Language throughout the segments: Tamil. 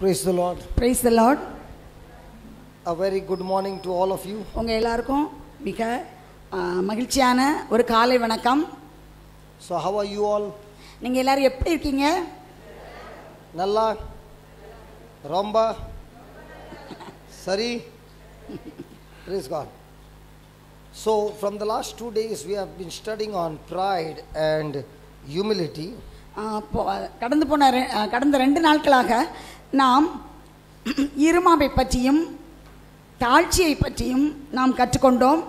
Praise the Lord. Praise the lord A very good morning to all of you. உங்கள் எல்லாருக்கும் மிக ஆ, மகிழ்ச்சியான ஒரு காலை வணக்கம் So, how are you all? நீங்கள் எல்லாரும் எப்படி இருக்கீங்க Nalla? Romba? Sari? Praise God. So, from the last two days, we have been studying on pride and humility. ஆ, போ- கடந்து போன ரெ- ஆ, கடந்த ரெண்டு நாட்களாக நாம் இருமாவை பற்றியும் தாழ்ச்சியை பற்றியும் நாம் கற்றுக்கொண்டோம்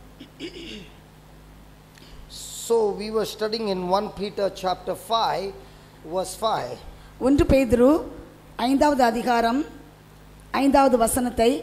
So, we were studying in 1 Peter chapter 5, verse 5. ஒன்று பேதுரு ஐந்தாவது அதிகாரம் ஐந்தாவது வசனத்தை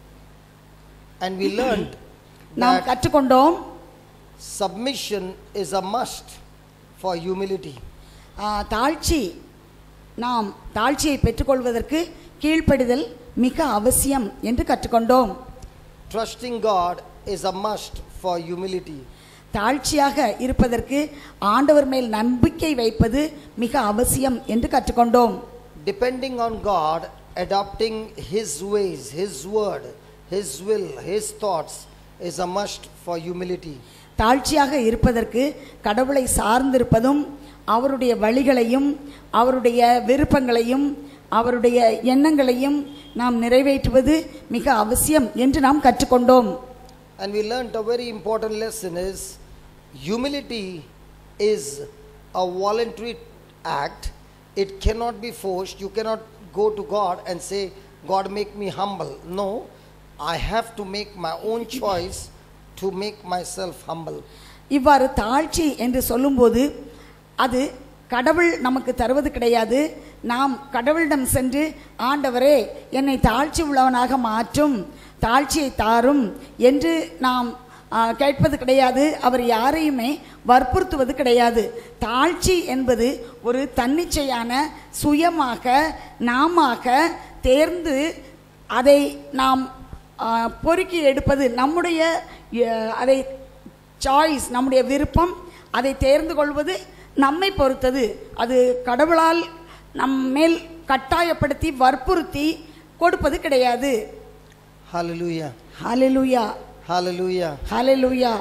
And we learned நாம் that கற்றுக்கொண்டோம் submission is a must for humility. ஆ, தாழ்ச்சி நாம் தாழ்ச்சியை பெற்றுக்கொள்வதற்கு கீழ்ப்படிதல் மிக அவசியம் என்று கற்றுக்கொண்டோம் Trusting God is a must for humility. தாழ்ச்சியாக இருப்பதற்கு ஆண்டவர் மேல் நம்பிக்கை வைப்பது மிக அவசியம் என்று கற்றுக்கொண்டோம் Depending on God, adopting His ways, His word, His will, His thoughts is a must for humility. தாழ்ச்சியாக இருப்பதற்கு கடவுளை சார்ந்திருப்பதும் அவருடைய வழிகளையும் அவருடைய விருப்பங்களையும் அவருடைய எண்ணங்களையும் நாம் நிறைவேற்றுவது மிக அவசியம் என்று நாம் கற்றுக்கொண்டோம் And we learned a very important lesson is humility is a voluntary act. It cannot be forced. You cannot go to God and say, God, make me humble. No, I have to make my own choice to make myself humble. இவ்வாறு தாழ்ச்சி என்று சொல்லும்போது அது கடவுள் நமக்கு தருவது கிடையாது நாம் கடவுளிடம் சென்று ஆண்டவரே என்னை தாழ்ச்சி உள்ளவனாக மாற்றும் தாழ்ச்சியை தாரும் என்று நாம் ஆ, கேட்பது கிடையாது அவர் யாரையுமே வற்புறுத்துவது கிடையாது தாழ்ச்சி என்பது ஒரு தன்னிச்சையான சுயமாக நாமாக தேர்ந்து அதை நாம் ஆ, பொறுக்கி எடுப்பது நம்முடைய எ, அதை சாய்ஸ் நம்முடைய விருப்பம் அதை தேர்ந்து கொள்வது நம்மை பொறுத்தது அது கடவுளால் நம் மேல் கட்டாயப்படுத்தி வற்புறுத்தி கொடுப்பது கிடையாது Hallelujah. Hallelujah Hallelujah. Hallelujah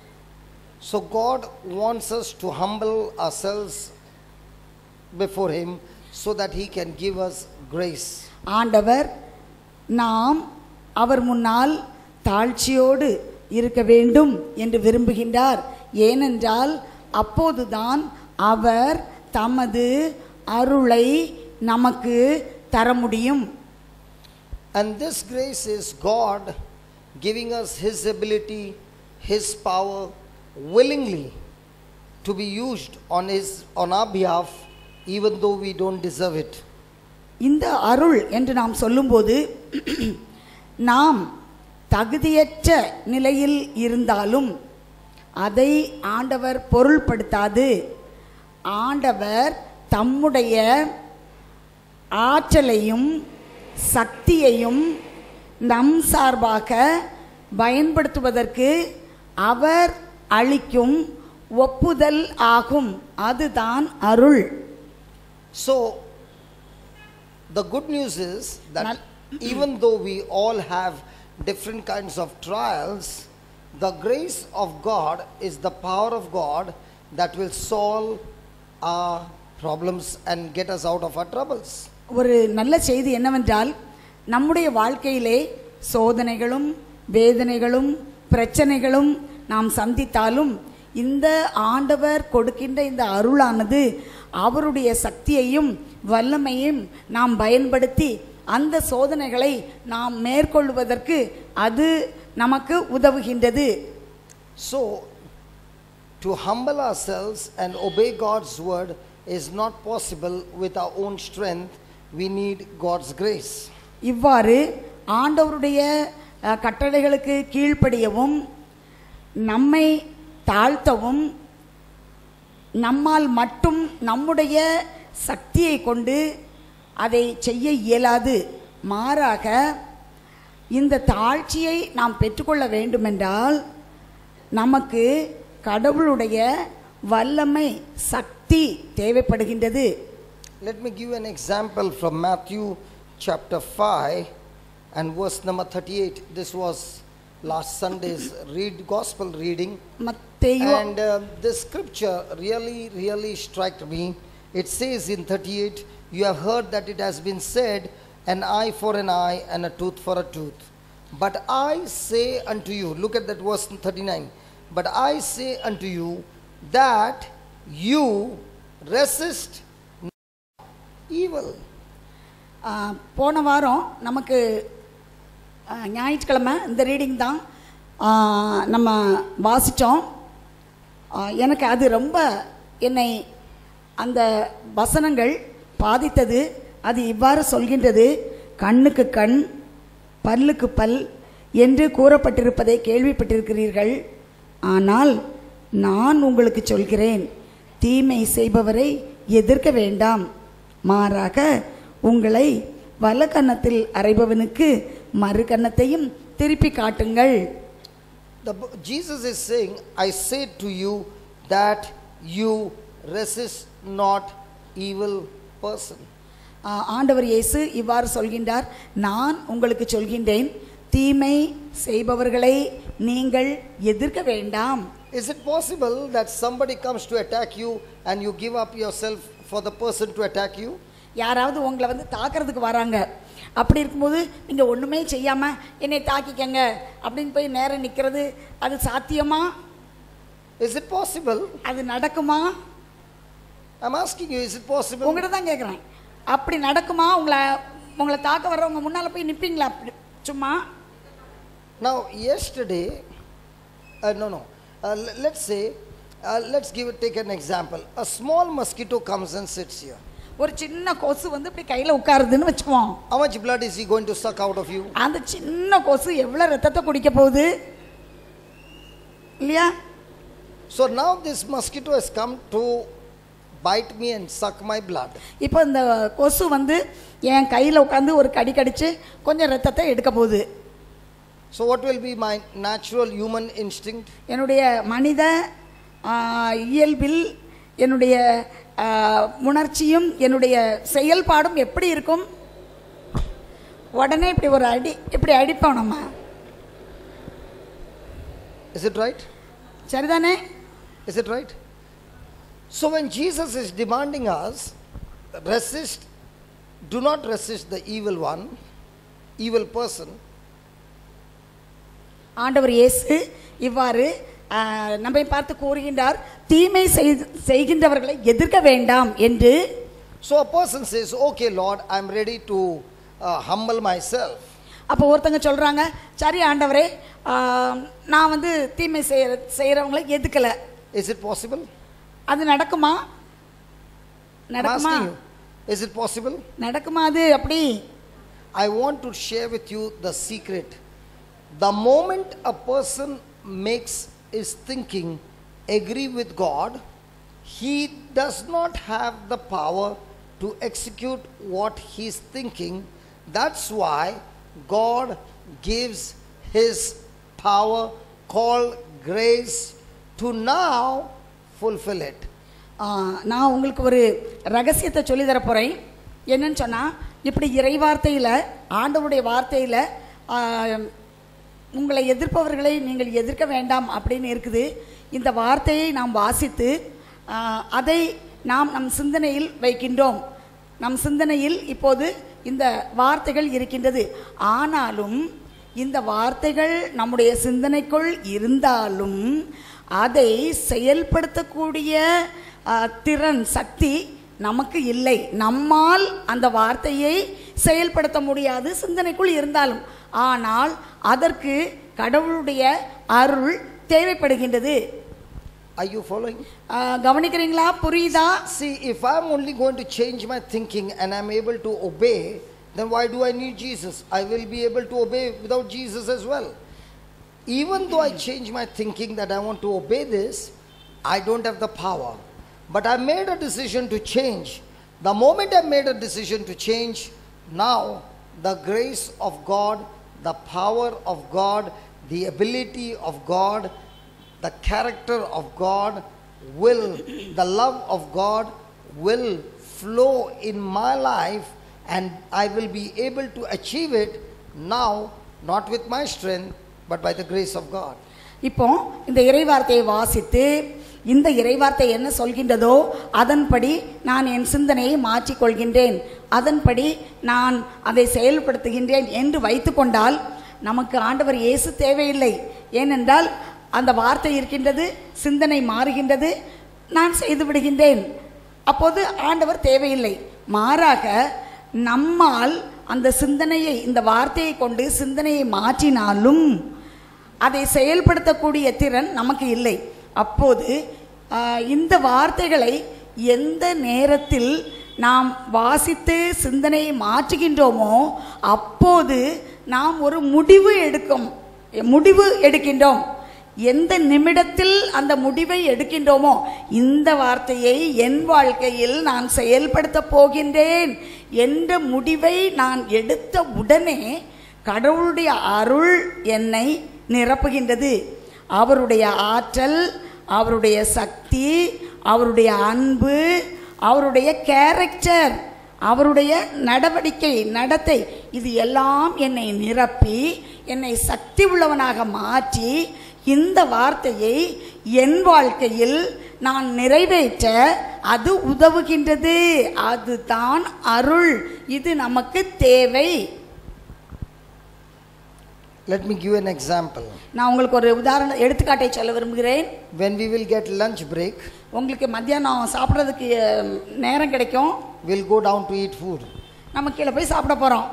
So God wants us to humble ourselves before Him so that He can give us grace. ஆண்டவர் நாம் அவர் முன்னால் தாழ்ச்சியோடு இருக்க வேண்டும் என்று விரும்புகின்றார் ஏனென்றால் அப்போதுதான் அவர் தமது அருளை நமக்கு தர முடியும் And this grace is God giving us His ability, His power willingly to be used on His on our behalf, even though we don't deserve it. இந்த அருள் என்று நாம் சொல்லும்போது நாம் தகுதியற்ற நிலையில் இருந்தாலும் அதை ஆண்டவர் பொருள்படுத்தாது ஆண்டவர் தம்முடைய ஆற்றலையும் சக்தியையும் நம் சார்பாக பயன்படுத்துவதற்கு அவர் அளிக்கும் ஒப்புதல் ஆகும் அதுதான் அருள் So, the good news is that Nal- even though we all have different kinds of trials, the grace of God is the power of God that will solve our problems and get us out of our troubles. ஒரு நல்ல செய்தி என்னவென்றால் நம்முடைய வாழ்க்கையிலே சோதனைகளும் வேதனைகளும் பிரச்சனைகளும் நாம் சந்தித்தாலும் இந்த ஆண்டவர் கொடுக்கின்ற இந்த அருளானது அவருடைய சக்தியையும் வல்லமையும் நாம் பயன்படுத்தி அந்த சோதனைகளை நாம் மேற்கொள்வதற்கு அது நமக்கு உதவுகின்றது So, to humble ourselves and obey God's word is not possible with our own strength. We need God's grace. இவ்வாறு ஆண்டவருடைய அஹ், கட்டளைகளுக்கு கீழ்ப்படியவும் நம்மை தாழ்த்தவும் நம்மால் மட்டும் நம்முடைய சக்தியை கொண்டு அதை செய்ய இயலாது மாறாக இந்த தாழ்ச்சியை நாம் பெற்றுக்கொள்ள வேண்டுமென்றால் நமக்கு கடவுளுடைய வல்லமை சக்தி தேவைப்படுகின்றது Let me give you an example from Matthew chapter 5 and verse number 38. This was last Sunday's read gospel reading. மத்தேயு And uh, this scripture really, really struck me. It says in 38, You have heard that it has been said, An eye for an eye and a tooth for a tooth. But I say unto you, look at that verse 39. But I say unto you that you resist not evil. ஆ, போன வாரம் நமக்கு ஆ, ஞாயிற்றுக்கிழமை இந்த ரீடிங் தான் ஆ, நம்ம வாசித்தோம் எனக்கு அது ரொம்ப என்னை அந்த வசனங்கள் பாதித்தது அது இவ்வாறு சொல்கின்றது கண்ணுக்கு கண் பல்லுக்கு பல் என்று கூறப்பட்டிருப்பதை கேள்விப்பட்டிருக்கிறீர்கள் ஆனால் நான் உங்களுக்கு சொல்கிறேன் தீமை செய்பவரை எதிர்க்க வேண்டாம் மாறாக உங்களை வல கன்னத்தில் அறைபவனுக்கு மறு கன்னத்தையும் திருப்பி காட்டுங்கள் The, bo- Jesus is saying, I say to you that you resist not evil person. ஆ, ஆண்டவர் இயேசு இவ்வாறு சொல்கின்றார் நான் உங்களுக்கு சொல்கின்றேன் தீமை செய்பவர்களை நீங்கள் எதிர்க்க வேண்டாம் Is it possible that somebody comes to attack you and you give up yourself for the person to attack you? யாராவது உங்களை வந்து தாக்கிறதுக்கு வராங்க அப்படி இருக்கும்போது நீங்கள் ஒன்றுமே செய்யாமல் என்னை தாக்கிக்கங்க அப்படின்னு போய் நேரம் நிற்கிறது அது சாத்தியமா Is it possible? அது நடக்குமா I'm asking you, is it possible? உங்கள்கிட்ட தான் கேட்குறேன் அப்படி நடக்குமா உங்களை உங்களை தாக்க வர்றவங்க முன்னால் போய் நிற்பீங்களா அப்படி சும்மா Now, yesterday, uh, no, no, uh, le- let's say, uh, let's give it, take an example. A small mosquito comes and sits here. ஒரு சின்ன கொசு வந்து இப்படி கையில் உட்காருதுன்னு வச்சுக்குவோம் How much blood is he going to suck out of you? அந்த சின்ன கொசு எவ்வளோ ரத்தத்தை குடிக்க போகுது இல்லையா So now this mosquito has come to bite me and suck my blood. இப்போ இந்த கொசு வந்து என் கையில் உட்காந்து ஒரு கடி கடிச்சு கொஞ்சம் ரத்தத்தை எடுக்க போகுது So what will be my natural human instinct? என்னுடைய மனித ஆ, இயல்பில் என்னுடைய ஆ, உணர்ச்சியும் என்னுடைய செயல்பாடும் எப்படி இருக்கும் உடனே இப்படி ஒரு அடி இப்படி அடிப்போம் நம்ம Is it right? சரிதானே Is it right? So when Jesus is demanding us, resist, do not resist the evil one, evil person. ஆண்டவர் இயேசு இவ்வாறு ஆ, நம்மை பார்த்து கூறுகின்றார் தீமை செய்- செய்கின்றவர்களை எதிர்க்க வேண்டாம் என்று So a person says, okay, Lord, I'm ready to uh, humble myself. அப்போ ஒருத்தங்க சொல்கிறாங்க சரி ஆண்டவரே ஆ, நான் வந்து தீமை செய்கிற செய்கிறவங்கள எதுக்கலை Is it possible? அது நடக்குமா I'm நடக்குமா asking you. Is it possible? நடக்குமா அது அப்படி I want to share with you the secret. The moment a person makes his thinking agree with God, he does not have the power to execute what he's thinking. That's why God gives his power called grace to now fulfill it. ஆ, நான் உங்களுக்கு ஒரு ரகசியத்தை சொல்லி தர போகிறேன் என்னன்னு சொன்னால் இப்படி இறைவார்த்தையில் ஆண்டவருடைய வார்த்தையில் ஆ, உங்களை எதிர்ப்பவர்களை நீங்கள் எதிர்க்க வேண்டாம் அப்படின்னு இருக்குது இந்த வார்த்தையை நாம் வாசித்து ஆ, அதை நாம் நம் சிந்தனையில் வைக்கின்றோம் நம் சிந்தனையில் இப்போது இந்த வார்த்தைகள் இருக்கின்றது ஆனாலும் இந்த வார்த்தைகள் நம்முடைய சிந்தனைக்குள் இருந்தாலும் அதை செயல்படுத்தக்கூடிய ஆ, திறன் சக்தி நமக்கு இல்லை நம்மால் அந்த வார்த்தையை செயல்படுத்த முடியாது சிந்தனைக்குள் இருந்தாலும் ஆனால் அதற்கு கடவுளுடைய அருள் தேவைப்படுகின்றது Are you following? ஆ, கவனிக்கிறீங்களா புரியுதா See, if I'm only going to change my thinking and I'm able to obey, then why do I need Jesus? I will be able to obey without Jesus as well. Even though I change my thinking that I want to obey this, I don't have the power. But I made a decision to change. The moment I made a decision to change, now the grace of God, the power of God, the ability of God, the character of God will, the love of God will flow in my life and I will be able to achieve it now, not with my strength, but by the grace of God. இப்போ இந்த இறைவார்த்தையை வாசித்து இந்த இறைவார்த்தை என்ன சொல்கின்றதோ அதன்படி நான் என் சிந்தனையை மாற்றிக்கொள்கின்றேன் அதன்படி நான் அதை செயல்படுத்துகின்றேன் என்று வைத்துக்கொண்டால் நமக்கு ஆண்டவர் இயேசு தேவையில்லை ஏனென்றால் அந்த வார்த்தை இருக்கின்றது சிந்தனை மாறுகின்றது நான் செய்து விடுகின்றேன் அப்போது ஆண்டவர் தேவையில்லை மாறாக நம்மால் அந்த சிந்தனையை இந்த வார்த்தையை கொண்டு சிந்தனையை மாற்றினாலும் அதை செயல்படுத்தக்கூடிய திறன் நமக்கு இல்லை அப்போது ஆஹ், இந்த வார்த்தைகளை எந்த நேரத்தில் நாம் வாசித்து சிந்தனையை மாற்றுகின்றோமோ அப்போது நாம் ஒரு முடிவு எடுக்கும் முடிவு எடுக்கின்றோம் எந்த நிமிடத்தில் அந்த முடிவை எடுக்கின்றோமோ இந்த வார்த்தையை என் வாழ்க்கையில் நான் செயல்படுத்த போகின்றேன் என்ற முடிவை நான் எடுத்த உடனே கடவுளுடைய அருள் என்னை நிரப்புகின்றது அவருடைய ஆற்றல் அவருடைய சக்தி அவருடைய அன்பு அவருடைய கேரக்டர் அவருடைய நடவடிக்கை நடத்தை இது எல்லாம் என்னை நிரப்பி என்னை சக்தி உள்ளவனாக மாற்றி இந்த வார்த்தையை என் வாழ்க்கையில் நான் நிறைவேற்ற அது உதவுகின்றது அதுதான் அருள் இது நமக்கு தேவை Let me give an example. நான் உங்களுக்கு ஒரு உதாரண எடுத்துக்காட்டை சொல்ல விரும்புகிறேன் When we will get lunch break, உங்களுக்கு மத்தியானம் சாப்பிட்றதுக்கு அஹ், நேரம் கிடைக்கும் we'll go down to eat food. நம்ம கீழே போய் சாப்பிட போகிறோம்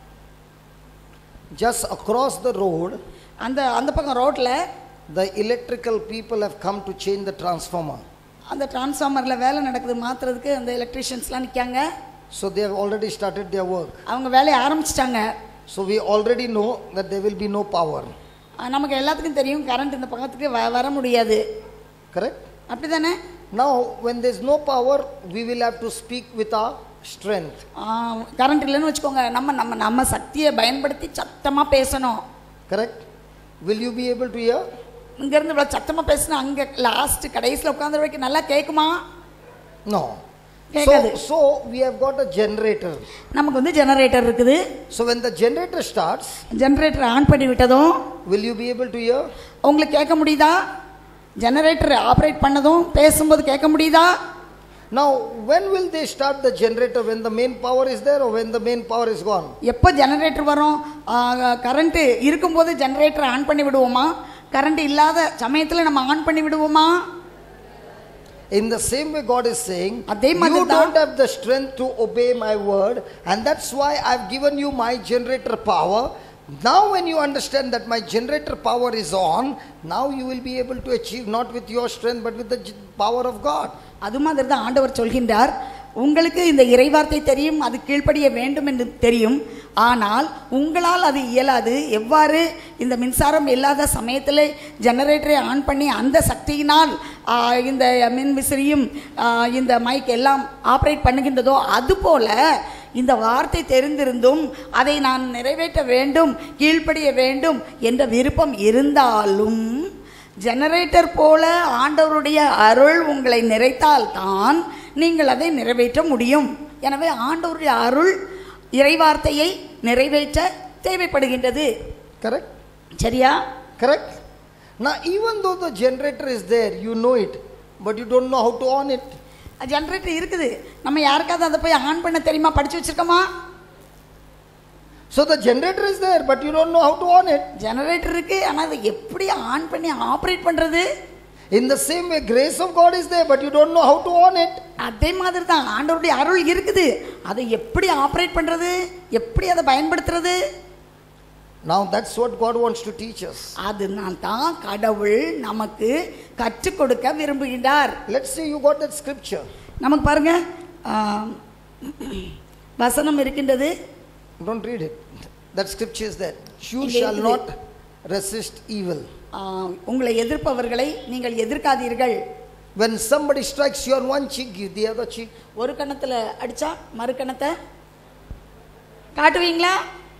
Just across the road, அந்த அந்த பக்கம் ரோட்டில் the electrical people have come to change the transformer. அந்த டிரான்ஸ்ஃபார்மரில் வேலை நடக்குது மாற்றுறதுக்கு அந்த எலக்ட்ரீஷியன்ஸ்லாம் நிற்காங்க So they have already started their work. அவங்க வேலையை ஆரம்பிச்சிட்டாங்க So we already know that there will be no power. நமக்கு எல்லாத்துக்கும் தெரியும் கரண்ட் இந்த பக்கத்துக்கு வ வர முடியாது Correct? அப்படி தானே Now, when there's no power, we will have to speak with our strength. Current இல்லைன்னு வச்சுக்கோங்க நம்ம நம்ம நம்ம சக்தியை பயன்படுத்தி சத்தமாக பேசணும் Correct? Will you be able to hear? இங்கேருந்து இவ்வளோ சத்தமாக பேசினா அங்கே லாஸ்ட் கடைசியில் உட்காந்து வரைக்கும் நல்லா கேட்குமா No. கேட்காது. So, so we have got a generator. நமக்கு வந்து ஜெனரேட்டர் இருக்குது So when the generator starts, generator on பண்ணி விட்டதும் will you be able to hear? உங்களுக்கு கேட்க முடியுதா ஜெனரேட்டர் ஆப்ரேட் பண்ணதும் பேசும்போது கேட்க முடியுதா Now, when will they start the generator? When the main power is there or when the main power is gone? எப்போ ஜெனரேட்டர் வரும் கரண்ட்டு இருக்கும்போது ஜெனரேட்டர் ஆன் பண்ணி விடுவோமா கரண்ட் இல்லாத சமயத்தில் நம்ம ஆன் பண்ணி விடுவோமா In the same way, God is saying, அதே You மாதிரி தான். don't have the strength to obey my word, and that's why I've given you my generator power. Now, when you understand that my generator power is on, now you will be able to achieve not with your strength but with the j- power of God. அது மாதிரி தான் ஆண்டவர் சொல்கின்றார் உங்களுக்கு இந்த இறைவார்த்தை தெரியும் அது கீழ்ப்படிய வேண்டும் என்று தெரியும் ஆனால் உங்களால் அது இயலாது எவ்வாறு இந்த மின்சாரம் இல்லாத சமயத்தில் ஜெனரேட்டரை ஆன் பண்ணி அந்த சக்தியினால் ஆ, இந்த மின் விசிறியும் ஆ, இந்த மைக் எல்லாம் ஆப்ரேட் பண்ணுகின்றதோ அதுபோல இந்த வார்த்தை தெரிந்திருந்தும் அதை நான் நிறைவேற்ற வேண்டும் கீழ்ப்படிய வேண்டும் என்ற விருப்பம் இருந்தாலும் ஜெனரேட்டர் போல ஆண்டவருடைய அருள் உங்களை நிறைத்தால் தான் நீங்கள் அதை நிறைவேற்ற முடியும் எனவே ஆண்டவருடைய அருள் இறைவார்த்தையை நிறைவேற்ற தேவைப்படுகின்றது Correct? சரியா Correct? Now, even though the generator is there, you know it, but you don't know how to on it. Generator இருக்குது நம்ம யாருக்காவது அதை போய் ஆன் பண்ண தெரியுமா படிச்சு வச்சிருக்கோமா So the generator is there, but you don't know how to on it. Generator இருக்கு ஆனால் அதை எப்படி ஆன் பண்ணி ஆப்ரேட் பண்ணுறது In the same way, grace of God is there, but you don't know how to on it. அதே மாதிரி தான் ஆண்டவருடைய அருள் இருக்குது அதை எப்படி ஆப்ரேட் பண்ணுறது எப்படி அதை பயன்படுத்துறது Now that's what God wants to teach us. அதனால் தான் கடவுள் நமக்கு கற்றுக் கொடுக்க விரும்புகின்றார் Let's say you got that scripture. நமக்கு பாருங்க ஆம், வசனம் இருக்கின்றது Don't read it. That scripture is there. You இங்கே shall இருக்குது. not resist evil. ஆம், உங்களை எதிர்ப்பவர்களை நீங்கள் எதிர்க்காதீர்கள் When somebody strikes you on one cheek, give the other cheek. ஒரு கணத்துல அடிச்சா மறு கணத்தை காட்டுவீங்களா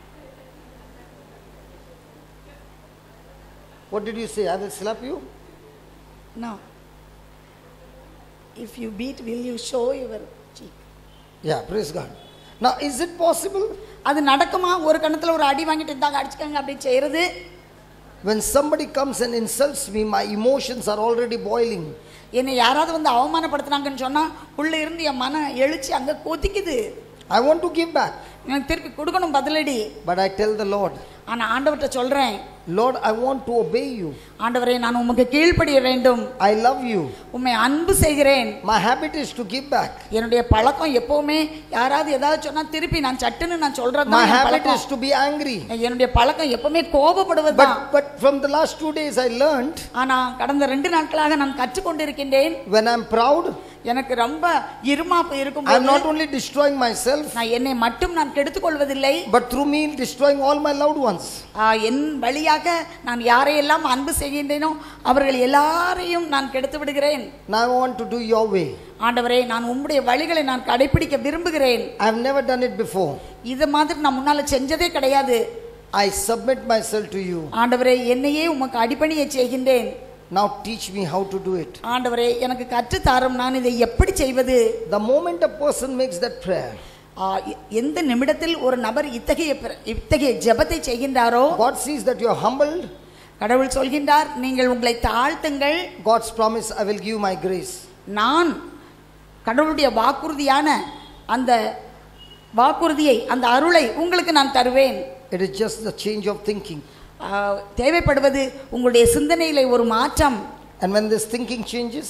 What did you say? I will slap you? No if you beat will you show your cheek Yeah, praise God. Now, is it possible அது நடக்குமா ஒரு கணத்துல ஒரு அடி வாங்கிட்டு இருந்தாங்க அடிச்சுக்கங்க அப்படி செய்யறது when somebody comes and insults me, my emotions are already boiling? என்னை யாராவது வந்து அவமானப்படுத்துனாங்கன்னு சொன்னா உள்ள இருந்து என் மன எழுச்சி அங்க கொதிக்குது I want to give back. எனக்கு திருப்பி கொடுக்கணும் பதிலடி But I tell the Lord, ஆனா ஆண்டவர்கிட்ட சொல்றேன் Lord, I want to obey you. ஆண்டவரே நான் உமக்கு கீழ்ப்படிய வேண்டும் I love you. உம்மை அன்பு செய்கிறேன் My habit is to give back. என்னுடைய பழக்கம் எப்பவுமே யாராவது ஏதாவது சொன்னா திருப்பி நான் சட்டுன்னு நான் சொல்றது My தான் என் habit பழக்கம். is to be angry. என்னுடைய பழக்கம் எப்பவுமே கோபப்படுவதுதான் But, but from the last two days, I learned ஆனா கடந்த ரெண்டு நாட்களாக நான் கற்றுக்கொண்டிருக்கின்றேன் when I'm proud, எனக்கு ரொம்ப இருமாப்பு இருக்கும் I'm not only destroying myself, நான் என்னை மட்டும் நான் கெடுத்துக் கொள்வதில்லை but through me, destroying all my loved ones. ஆ, என் வழியாக நான் யாரையெல்லாம் அன்பு செய்கின்றேனோ அவர்கள் எல்லாரையும் நான் கெடுத்து விடுகிறேன் Now I want to do your way. ஆண்டவரே நான் உம்முடைய வழிகளை நான் கடைபிடிக்க விரும்புகிறேன் I've never done it before. இது மாதிரி நான் முன்னால செஞ்சதே கிடையாது I submit myself to you. ஆண்டவரே என்னையே உமக்கு அடிப்பணிய செய்கின்றேன் Now teach me how to do it. ஆண்டவரே எனக்கு கற்றுத்தாரும் நான் இதை எப்படி செய்வது The moment a person makes that prayer, ஆ, எ- எந்த நிமிடத்தில் ஒரு நபர் இத்தகைய பிர- இத்தகைய ஜெபத்தை செய்கின்றாரோ God sees that you're humbled. கடவுள் சொல்கின்றார் நீங்கள் உங்களை தாழ்த்துங்கள் God's promise, I will give my grace. நான் கடவுளுடைய வாக்குறுதியான அந்த வாக்குறுதியை அந்த அருளை உங்களுக்கு நான் தருவேன் It is just the change of thinking. ஆ, தேவைப்படுவது உங்களுடைய சிந்தனையில ஒரு மாற்றம் And when this thinking changes,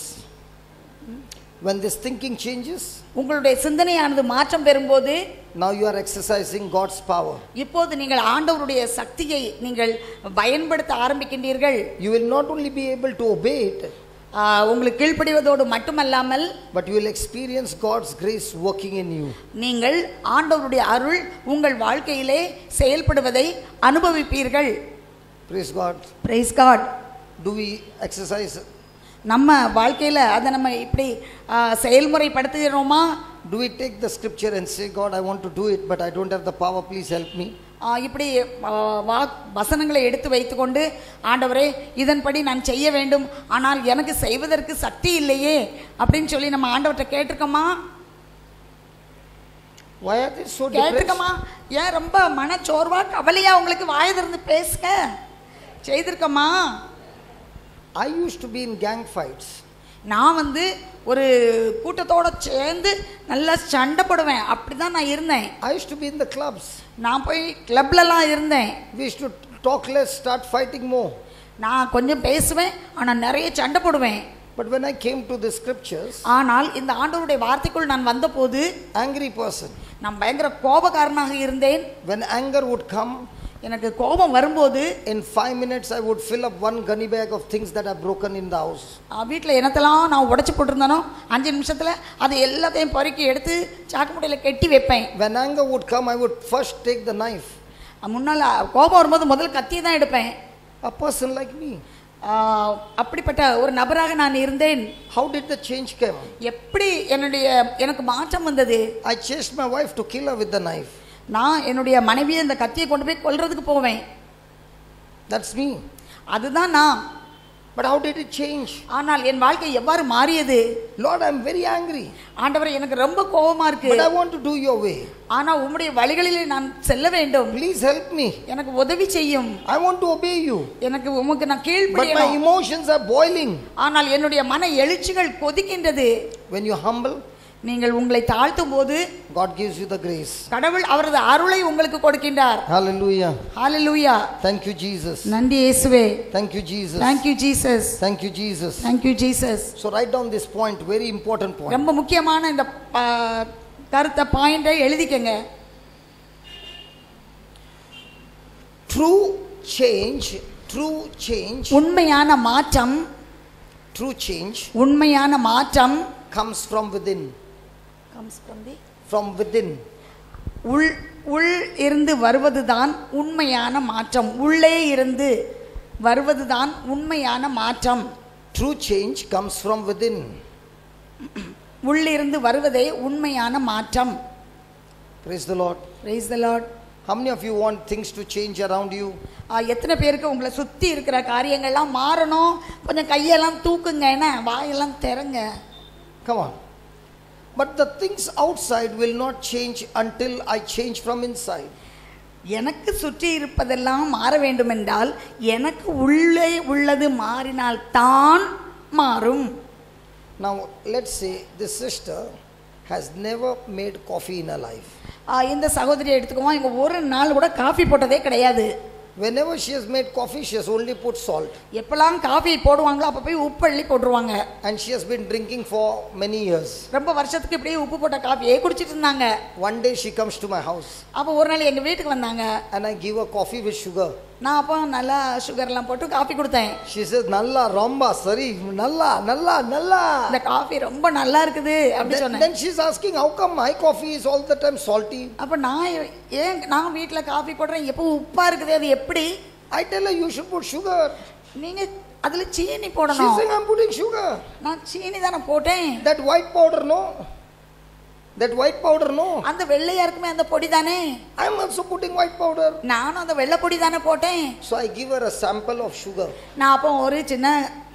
when this thinking changes, உங்களுடைய சிந்தனையானது மாற்றம் பெறும்போது now you are exercising God's power. இப்போது நீங்கள் ஆண்டவருடைய சக்தியை நீங்கள் பயன்படுத்த ஆரம்பிக்கின்றீர்கள் You will not only be able to obey it, ஆ, உங்களுக்கு கீழ்ப்படிவதோடு மட்டுமல்லாமல் but you will experience God's grace working in you. நீங்கள் ஆண்டவருடைய அருள் உங்கள் வாழ்க்கையிலே செயல்படுவதை அனுபவிப்பீர்கள் Praise God. Praise God Do we exercise? நம்ம வாழ்க்கையில் அதை நம்ம இப்படி ஆ, செயல்முறைப்படுத்துகிறோமா Do we take the scripture and say, God, I want to do it, but I don't have the power, please help me? ஆ, இப்படி ஆ, வா வசனங்களை எடுத்து வைத்துக்கொண்டு ஆண்டவரே இதன்படி நான் செய்ய வேண்டும் ஆனால் எனக்கு செய்வதற்கு சக்தி இல்லையே அப்படின்னு சொல்லி நம்ம ஆண்டவர்கிட்ட கேட்டிருக்கோமா Why are they so depressed? கேட்டிருக்கோமா ஏன் ரொம்ப மனச்சோர்வா கவலையா உங்களுக்கு வாய திறந்து பேசுங்க செய்திருக்கோமா I used to be in gang fights. நான் வந்து ஒரு கூட்டத்தோட சேர்ந்து நல்லா சண்டை போடுவேன் அப்படி தான் நான் இருந்தேன் I used to be in the clubs. நான் போய் கிளப்லலாம் இருந்தேன் We used to talk less, start fighting more. நான் கொஞ்சம் பேசுவேன் ஆனால் நிறைய சண்டை போடுவேன் But when I came to the scriptures, ஆனால் இந்த ஆண்டவருடைய வார்த்தைக்குள் நான் வந்தபோது angry person, நான் பயங்கர கோபக்காரனாக இருந்தேன் when anger would come, எனக்கு கோபம் வரும்போது in five minutes I would fill up one gunny bag of things that are broken in the house. வீட்டில் என்னத்தெல்லாம் நான் உடச்சி போட்டிருந்தானோ அஞ்சு நிமிஷத்தில் அதை எல்லாத்தையும் பொறுக்கி எடுத்து சாக்கு மூட்டையில் கட்டி வைப்பேன் When anger would come, I would first take the knife. முன்னால் கோபம் வரும்போது முதல்ல கத்தி தான் எடுப்பேன் A person like me. ஆ, அப்படிப்பட்ட ஒரு நபராக நான் இருந்தேன் How did the change come? எப்படி என்னுடைய எனக்கு மாற்றம் வந்தது I chased my wife to kill her with the knife. நான் என்னுடைய மனைவியை அந்த கத்தியை கொண்டு போய் கொல்றதுக்கு போவேன் That's me. அதுதான் நான் But how did it change? ஆனால் என் வாழ்க்கை எவ்வாறு மாறியது Lord, I'm very angry. ஆண்டவரே எனக்கு ரொம்ப கோபமா இருக்கு But I want to do your way. ஆனா உம்முடைய வழிகளிலே நான் செல்ல வேண்டும் Please help me. எனக்கு உதவி செய்யும் I want to obey you. எனக்கு உமக்கு நான் But my கீழ்ப்படியணும் emotions are boiling. ஆனால் என்னுடைய மன எழுச்சிகள் கொதிக்கின்றது When you humble, நீங்கள் உங்களை தாழ்த்தும் போது God gives you the grace. கடவுள் அவரது அருளை உங்களுக்கு கொடுக்கின்றார் Hallelujah. Hallelujah Thank you, Jesus. நன்றி இயேசுவே Thank you, Jesus. thank you Jesus Thank you, Jesus. thank you Jesus So write down this point, very important point. ரொம்ப முக்கியமான இந்த ஆ, கருத்தை பாயிண்டை எழுதிக்கங்க True change, true change, உண்மையான மாற்றம் true change உண்மையான மாற்றம் comes from within. comes from the From within. உள் உள் இருந்து வருவதுதான் உண்மையான மாற்றம் உள்ளே இருந்து வருவதுதான் உண்மையான மாற்றம் True change comes from within. உள்ளிருந்து வருவதே உண்மையான மாற்றம் Praise the Lord. Praise the Lord. How many of you want things to change around you? ஆ, எத்தனை பேருக்கு உங்களை சுற்றி இருக்கிற காரியங்கள்லாம் மாறணும் கொஞ்சம் கையெல்லாம் தூக்குங்க என்ன வாயெல்லாம் திறங்க Come on. But the things outside will not change until I change from inside. எனக்கு சுற்றி இருப்பதெல்லாம் மாற வேண்டுமென்றால் எனக்கு உள்ளே உள்ளது மாறினால் தான் மாறும் Now, let's say this sister has never made coffee in her life. ஆ, இந்த சகோதரியை எடுத்துக்குவோம் இங்க ஒரு நாள் கூட காஃபி போட்டதே கிடையாது Whenever she has made coffee, she has only put salt. எப்பெல்லாம் காஃபி போடுவாங்களோ அப்போ போய் உப்பு அள்ளி போட்டுருவாங்க And she has been drinking for many years. ரொம்ப வருஷத்துக்கு இப்படியே உப்பு போட்ட காஃபியே குடிச்சிட்டு இருந்தாங்க One day she comes to my house அப்போ ஒரு நாள் எங்கள் வீட்டுக்கு வந்தாங்க and I give her coffee with sugar. நான் அப்போ நல்லா சுகர்லாம் போட்டு காஃபி கொடுத்தேன் She says, Nalla, Ramba, Sari, Nalla, Nalla, Nalla. இந்த காஃபி ரொம்ப நல்லா இருக்குது அப்படி Then, சொன்னேன் then she's asking, How come my coffee is all the time salty? அப்போ நான் ஏன் நான் வீட்டில் காஃபி போடுறேன் எப்போ உப்பா இருக்குது அது எப்படி I tell her, You should put sugar. நீங்கள் அதில் சீனி She's போடணும் saying, I'm putting sugar. நான் சீனி தானே போட்டேன் That white powder, no. That white powder, no. அந்த வெள்ளையா இருக்குமே அந்த பொடி தானே I'm also putting white powder. நானும் அந்த வெள்ளை பொடி தானே போட்டேன் So I give her a sample of sugar. நான் அப்போ ஒரு சின்ன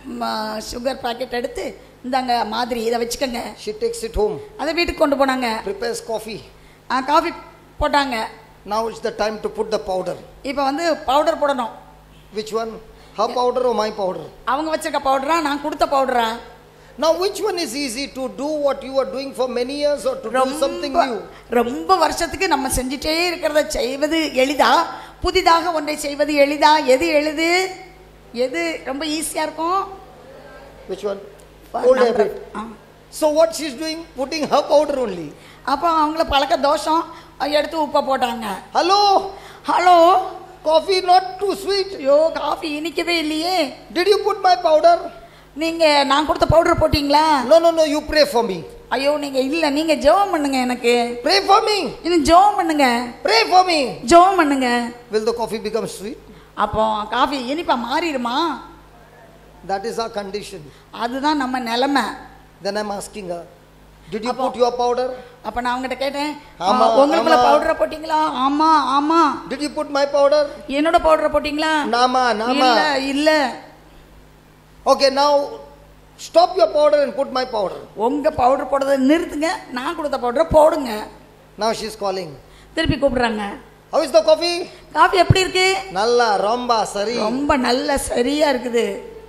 சுகர் பாக்கெட் எடுத்து இந்தாங்க மாதிரி இதை வச்சுக்கோங்க She takes it home, அதை வீட்டுக்கு கொண்டு போனாங்க prepares coffee. காஃபி போட்டாங்க Now it's the time to put the powder. இப்போ வந்து பவுடர் போடணும் Which one? Her powder or my powder? அவங்க வச்சிருக்க பவுடரா நான் கொடுத்த பவுடரா Now, which one is easy to do what you are doing for many years or to do something ரொம்ப new? ரொம்ப வருஷத்துக்கு நம்ம செஞ்சுட்டே இருக்கிறத செய்வது எளிதா புதிதாக ஒன்றை செய்வது எளிதா எது எளிது எது ரொம்ப ஈஸியா இருக்கும் Which one? Old நம்புற- habit. Ah. So, what she's doing? Putting her powder only. அப்போ அவங்கள பழக்க தோஷம் அஹ் எடுத்து உப்பை போட்டாங்க Hello? Hello Coffee not too sweet. ஐயோ காஃபி இனிக்கவே இல்லையே Did you put my powder? நீங்க நான் கொடுத்த பவுடர் போட்டீங்களா No, no, no. You pray for me. ஐயோ நீங்க இல்ல நீங்க ஜெபம் பண்ணுங்க எனக்கு Pray for me. இன்னும் ஜெபம் பண்ணுங்க Pray for me. ஜெபம் பண்ணுங்க Will the coffee become sweet? அப்போ காஃபி இனிப்பா மாறிடுமா That is our condition. அதுதான் நம்ம நிலைமை Then I'm asking her, Did you put your powder? அப்ப நான் அவங்ககிட்ட கேட்டேன் ஆமா, "ஆ, உங்களுக்குள்ள ஆமா. பவுடரை போட்டீங்களா ஆமா ஆமா Did you put my powder? என்னோட பவுடரை போட்டீங்களா Nama, இல்ல Nama. இல்ல Okay, now stop your powder and put my powder. உங்க பவுடர் போடுறதை நிறுத்துங்க நான் கொடுத்த பவுடரை போடுங்க Now she's calling. திருப்பி கூப்பிடுறாங்க How is the coffee? Coffee எப்படி இருக்கு Nalla, Ramba, Sari. ரொம்ப நல்ல சரியா இருக்குது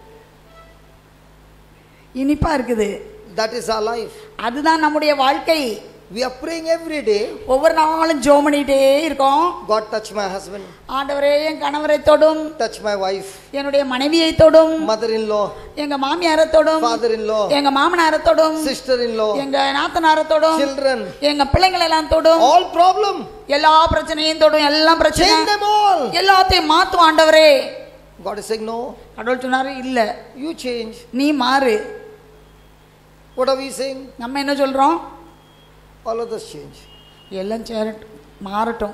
இனிப்பா இருக்குது That is our life. அதுதான் நம்முடைய வாழ்க்கை We are praying every day. ஒவ்வொரு நாளும் ஜோம் பண்ணிட்டே இருக்கோம் God touch my husband, ஆண்டவரே என் கணவரை தொடும் touch my wife, என்னுடைய மனைவியை தொடும் mother-in-law, எங்க மாமியாரை தொடும் father-in-law, எங்க மாமனாரை தொடும் sister-in-law, எங்க நாத்தனாரை தொடும் children. எங்க பிள்ளைங்களை எல்லாம் தொடும் All problem. எல்லா பிரச்சனையும் தொடும் எல்லாம் பிரச்சனை Change them all. எல்லாத்தையும் மாத்தும் ஆண்டவரே God is saying, no, கடவுள் சொன்னாரு இல்ல you change. நீ மாறு What are we saying? நம்ம என்ன சொல்றோம் All of us change. எல்லாம் சேரட்டும் மாறட்டும்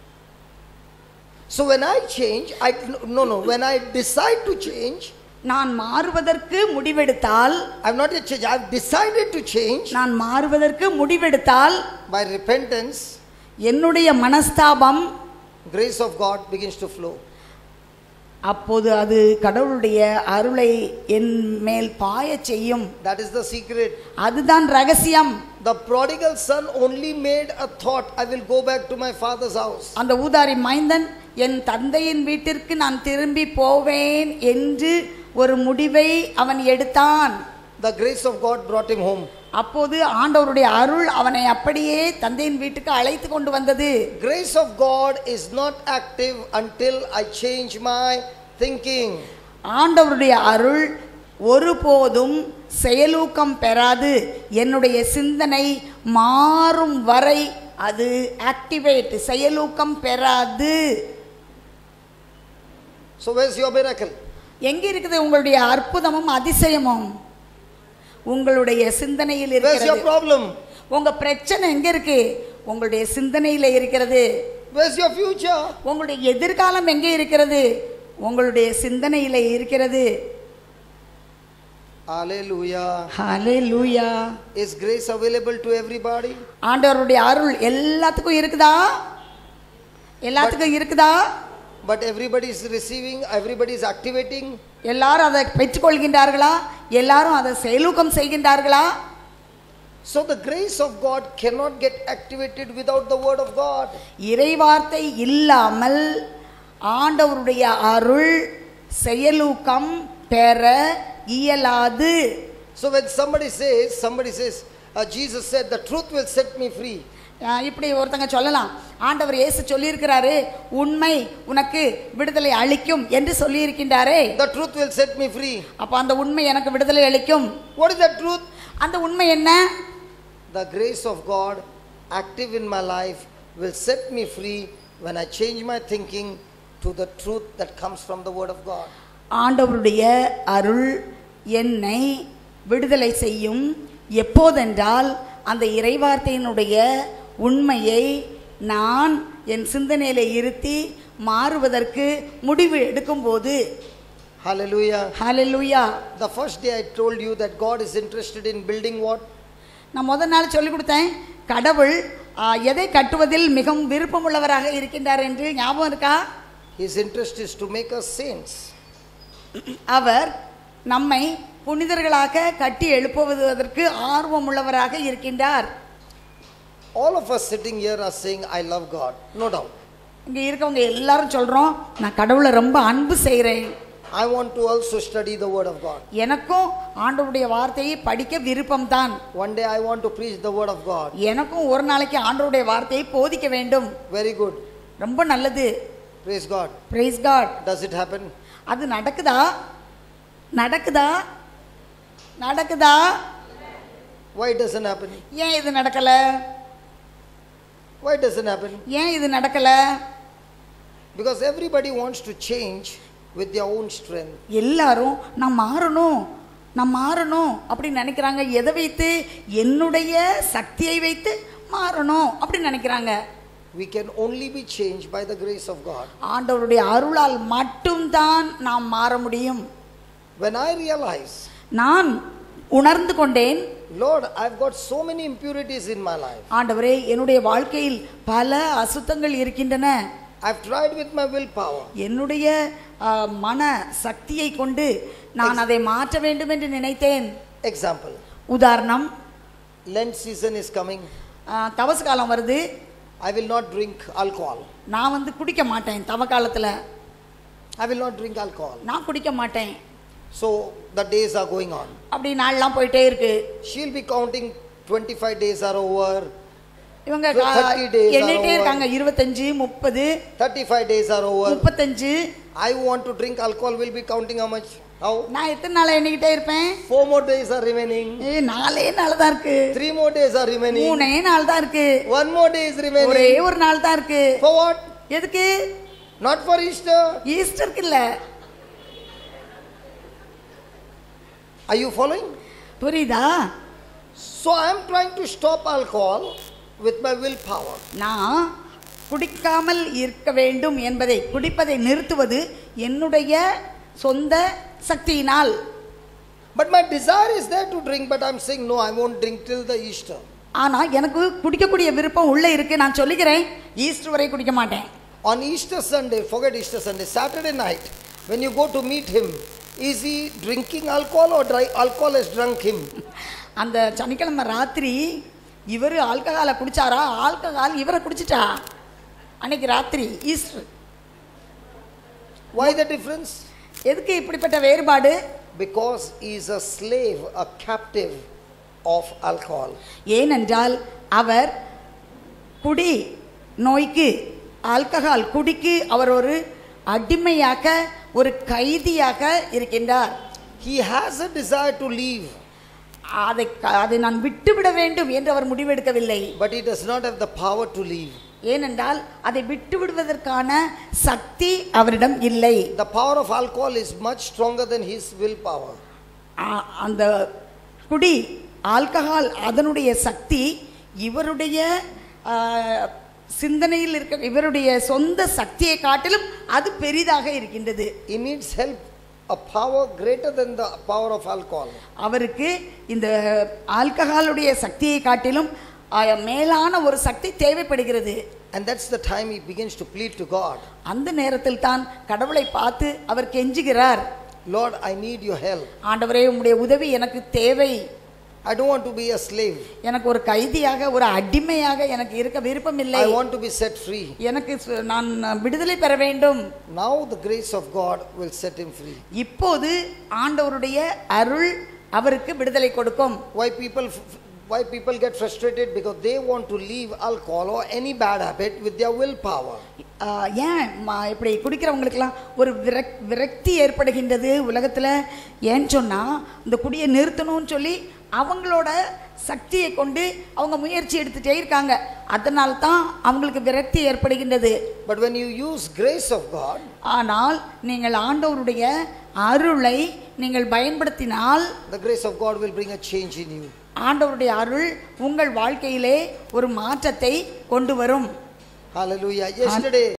So when I change, I no no. When I decide to change, நான் மாறுவதற்கு முடிவெடுத்தால் I've not yet changed. I've decided to change நான் மாறுவதற்கு முடிவெடுத்தால் by repentance. என்னுடைய மனஸ்தாபம் Grace of God begins to flow. அப்போது அது கடவுளுடைய அருளை என் மேல் பாயச் செய்யும் That is the secret. அதுதான் ரகசியம் The prodigal son only made a thought, I will go back to my father's house. அந்த ஊதாரி மைந்தன் என் தந்தையின் வீட்டிற்கு நான் திரும்பி போவேன் என்று ஒரு முடிவை அவன் எடுத்தான் The grace of God brought him home. அப்போது ஆண்டவருடைய அருள் அவனை அப்படியே தந்தையின் வீட்டுக்கு அழைத்து கொண்டு வந்தது Grace of God is not active until I change my thinking. ஆண்டவருடைய அருள் ஒருபோதும் செயலூக்கம் பெறாது என்னுடைய சிந்தனை மாறும் வரை அது ஆக்டிவேட் செயலூக்கம் பெறாது So where's your miracle? எங்க இருக்குது உங்களுடைய அற்புதமும் அதிசயமும் உங்களுடைய சிந்தனையில் Where's your இருக்கிறது problem? உங்க பிரச்சனை எங்க இருக்கு உங்களுடைய சிந்தனையில இருக்கிறது Where's your future? உங்களுடைய எதிர்காலம் எங்கே இருக்கிறது உங்களுடைய சிந்தனையில இருக்கிறது Hallelujah. Hallelujah Is grace available to everybody? ஆண்டவருடைய அருள் எல்லாத்துக்கும் இருக்குதா எல்லாத்துக்கும் இருக்குதா But everybody is receiving, everybody is activating. எல்லாரும் அதை பெற்றுக்கொள்கின்றார்களா எல்லாரும் அதை செயலூக்கம் செய்கின்றார்களா So the grace of God cannot get activated without the word of God. இறைவார்த்தை இல்லாமல் ஆண்டவருடைய அருள் செயலூக்கம் பெற இயலாது So when somebody says, somebody says, uh, Jesus said, the truth will set me free. அஹ் இப்படி ஒருத்தங்க சொல்லலாம் ஆண்டவர் இயேசு சொல்லியிருக்கிறாரு உண்மை உனக்கு விடுதலை அளிக்கும் என்று சொல்லியிருக்கின்றாரே The truth will set me free. அப்ப அந்த உண்மை எனக்கு விடுதலை அளிக்கும் What is that truth? அந்த உண்மை என்ன The grace of God active in my life will set me free when I change my thinking to the truth that comes from the word of God. ஆண்டவருடைய அருள் என்னை விடுதலை செய்யும் எப்போதென்றால் அந்த இறைவார்த்தையினுடைய உண்மையை நான் என் சிந்தனையில இருத்தி மாறுவதற்கு முடிவு எடுக்கும்போது Hallelujah. Hallelujah The first day I told you that God is interested in building what? நான் முதல் நாள் சொல்லிக் கொடுத்தேன் கடவுள் ஆ, எதை கட்டுவதில் மிகவும் விருப்பமுள்ளவராக இருக்கின்றார் என்று ஞாபகம் இருக்கா His interest is to make us saints. அவர் நம்மை புனிதர்களாக கட்டி எழுப்புவதற்கு ஆர்வமுள்ளவராக இருக்கின்றார் All of us sitting here are saying, I love God. No doubt. இங்க இருக்கவங்க எல்லாரும் சொல்றோம் நான் கடவுளை ரொம்ப அன்பு செய்கிறேன் I want to also study the word of God. எனக்கும் ஆண்டவருடைய வார்த்தையை படிக்க விருப்பம்தான் One day I want to preach the word of God. எனக்கும் ஒரு நாளைக்கு ஆண்டவருடைய வார்த்தையை போதிக்க வேண்டும் Very good. ரொம்ப நல்லது Praise God. Praise God Does it happen? அது நடக்குதா நடக்குதா நடக்குதா Why it doesn't happen? ஏன் இது நடக்கல Why it doesn't happen? ஏன் இது நடக்கல Because everybody wants to change with their own strength. எல்லாரும் நான் மாறணும் நான் மாறணும் அப்படின்னு நினைக்கிறாங்க எதை வைத்து என்னுடைய சக்தியை வைத்து மாறணும் அப்படின்னு நினைக்கிறாங்க We can only be changed by the grace of God. ஆண்டவருடைய அருளால் மட்டும்தான் நாம் மாற முடியும் When I realize, நான் உணர்ந்து கொண்டேன் Lord, I've got so many impurities in my life. ஆண்டவரே என்னுடைய வாழ்க்கையில் பல அசுத்தங்கள் இருக்கின்றன I've tried with my willpower. என்னுடைய ஆ, மன சக்தியை கொண்டு நான் அதை மாற்ற வேண்டும் என்று நினைத்தேன் Example உதாரணம் Lent season is coming. ஆ, தவசு காலம் வருது I will not drink alcohol. நான் வந்து குடிக்க மாட்டேன் தவ காலத்தில் I will not drink alcohol. நான் குடிக்க மாட்டேன் So the days are going on. அப்படி நாள்லாம் போயிட்டே இருக்கு She'll be counting 25 days are over, இவங்க 30 days are எண்ணிட்டே over. இருக்காங்க இருபத்தஞ்சு முப்பது 35 days are over. முப்பத்தஞ்சு I want to drink alcohol, will be counting how much? How? நான் எத்தனை நாள் எண்ணிக்கிட்டே இருப்பேன் Four more days are remaining. ஏ நாலே நாள் தான் இருக்கு Three more days are remaining. மூணே நாள் தான் இருக்கு One more day is ஒரே remaining. ஒரு நாள் தான் இருக்கு For what? எதுக்கு Not for Easter. ஈஸ்டருக்கு இல்ல Are you following? புரியுதா So I am trying to stop alcohol with my willpower. நான் குடிக்காமல் இருக்க வேண்டும் என்பதை குடிப்பதை நிறுத்துவது என்னுடைய சொந்த சக்தியினால் But my desire is there to drink, but I'm saying no, I won't drink till the Easter. ஆனா எனக்கு குடிக்கக்கூடிய விருப்பம் உள்ள இருக்கு நான் சொல்லிக்கிறேன் ஈஸ்டர் வரை குடிக்க மாட்டேன் On Easter Sunday, forget Easter Sunday, Saturday night, when you go to meet him, is he drinking alcohol or dry, alcohol has drunk him? அந்த சனிக்கிழமை ராத்திரி இவர் ஆல்கஹாலை குடிச்சாரா ஆல்கஹால் இவரை குடிச்சிட்டா அன்னைக்கு ராத்திரி ஈஸ்டர் Why the difference? எதுக்கு இப்படிப்பட்ட வேறுபாடு Because he is a slave, a captive of alcohol. ஏனென்றால் அவர் குடி நோய்க்கு ஆல்கஹால் குடிக்கு அவர் ஒரு அடிமையாக ஒரு கைதியாக இருக்கின்றார் He has a desire to leave, அதை அதை நான் விட்டுவிட வேண்டும் என்று அவர் முடிவெடுக்கவில்லை but he does not have the power to leave. ஏனென்றால் அதை விட்டு விடுவதற்கான சக்தி அவரிடம் இல்லை The power of alcohol is much stronger than his willpower. ஆ- அந்த குடி ஆல்கஹால் அதனுடைய சக்தி இவருடைய ஆ, சிந்தனையில் இருக்க இவருடைய சொந்த சக்தியை காட்டிலும் அது பெரிதாக இருக்கின்றது He needs help, a power greater than the power of alcohol. அவருக்கு இந்த ஆல்கஹாலுடைய சக்தியை காட்டிலும் ஆ, மேலான ஒரு சக்தி தேவைப்படுகிறது And that's the time he begins to plead to God அந்த நேரத்தில் தான் கடவுளை பார்த்து அவர் கெஞ்சுகிறார் Lord, I need your help. ஆண்டவரே உம்முடைய உதவி எனக்கு தேவை I don't want to be a slave. எனக்கு ஒரு கைதியாக ஒரு அடிமையாக எனக்கு இருக்க விருப்பம் இல்லை I want to be set free. எனக்கு சு- நான் விடுதலை பெற வேண்டும் Now the grace of God will set him free. இப்போது ஆண்டவருடைய அருள் அவருக்கு விடுதலை கொடுக்கும் Why people why people get frustrated because they want to leave alcohol or any bad habit with their willpower. ஆஹ், ஏன் ம- இப்படி குடிக்கிறவங்களுக்கெல்லாம் ஒரு விரக் விரக்தி ஏற்படுகின்றது உலகத்தில் ஏன்னு சொன்னால் இந்த குடியை நிறுத்தணும்னு சொல்லி அவங்களோட சக்தியை கொண்டு அவங்க முயற்சி எடுத்துகிட்டே இருக்காங்க அதனால தான் அவங்களுக்கு விரக்தி ஏற்படுகின்றது But when you use grace of God, ஆனால் நீங்கள் ஆண்டவருடைய அருளை நீங்கள் பயன்படுத்தினால் the grace of God will bring a change in you. ஆண்டவருடைய அருள் உங்கள் வாழ்க்கையிலே ஒரு மாற்றத்தை கொண்டு வரும் Hallelujah. Yesterday